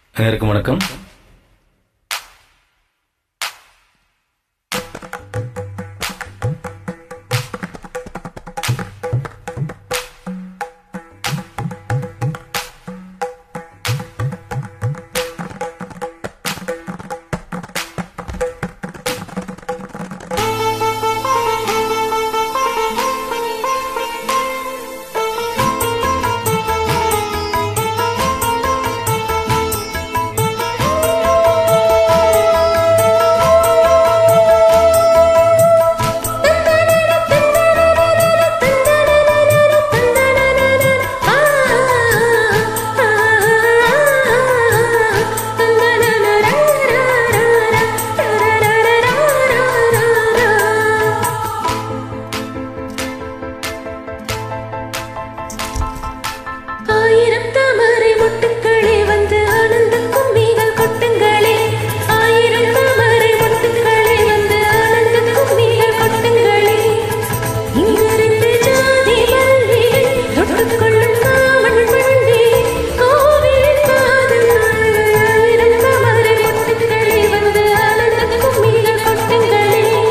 அனைவருக்கும் வணக்கம் ஆயிரம் தாமரை மொட்டுக்களே வந்து ஆனந்த கும்மிகள் கொட்டுங்களே ஆயிரம் தாமரை மொட்டுக்களே வந்து ஆனந்த கும்மிகள் கொட்டுங்களே இங்கிருந்து ஜாதி மல்லிகை தொட்டுக்கொள்ளும் காமன் மண்டி கோவில் காதல் ஆயிரம் தாமரை மொட்டுக்களே வந்து ஆனந்த கும்மிகள் கொட்டுங்களே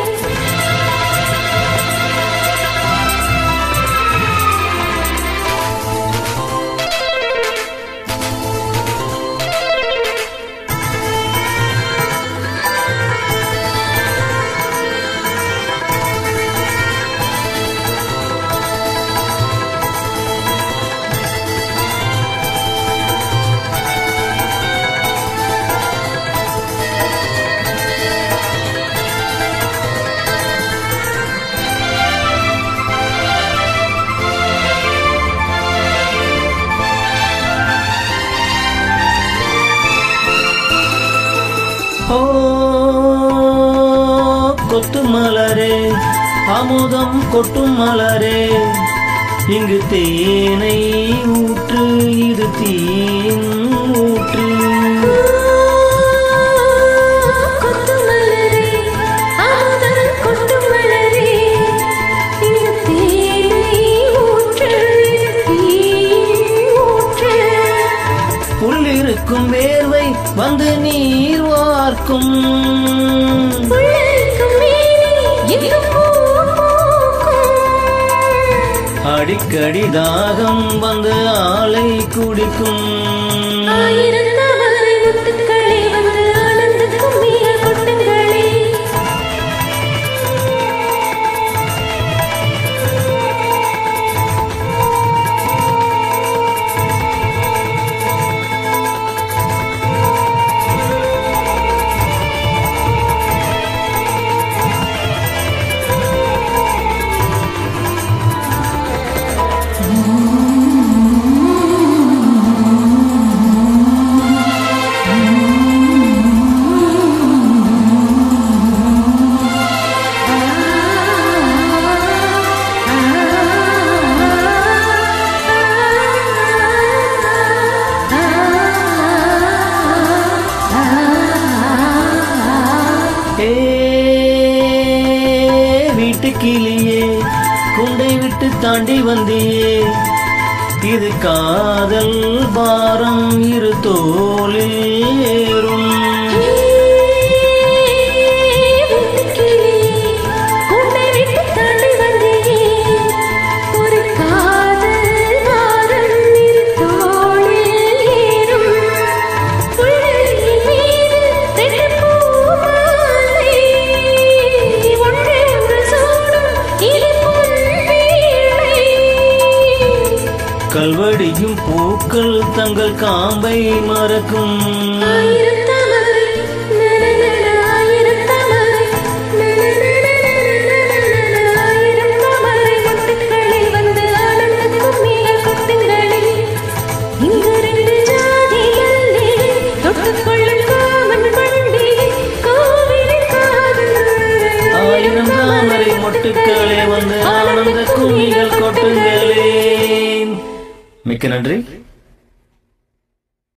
ஓ கொத்து மலரே அமுதம் கொட்டும் மலரே இங்கு தேனை ஊற்று இது தீன் ஊற்று கொத்து மலரே ஆதல் கொட்டு மலரே இந்த தேனை ஊற்று ஊற்று உள்ளிருக்கும் வேர்வை வந்து நீர் வார்க்கும் உள்ளிருக்கும் மேனி எங்கும் பூ பூக்கும். அடிக்கடி தாகம் வந்து ஆலை குடிக்கும் ஆயிரம் தாமரை முத்துக்களே வந்து ஆனந்த கும்மிகள் கொட்டுங்களே ஏ வீட்டுக்கிளியே குண்டை விட்டு தாண்டி வந்தியே இது காதல் பாரம் இரு தோளில் ஏறும் கல்வடியும் பூக்கள் தங்கள் காம்பை மறக்கும் ஆயிரம் தாமரை நனநன ஆயிரம் தாமரை நனநன ஆயிரம் தாமரை மொட்டுக்களே வந்து ஆனந்த கும்மிகள் கொட்டுங்களே இங்கு ரெண்டு ஜாதி மல்லிகை தொட்டுக்கொள்ளும் காமன் வண்டி கோவிலின் காதல் ஆயிரம் தாமரை மொட்டுக்களே வந்து ஆனந்த கும்மிகள் கொட்டுங்களே மிக்க நன்றி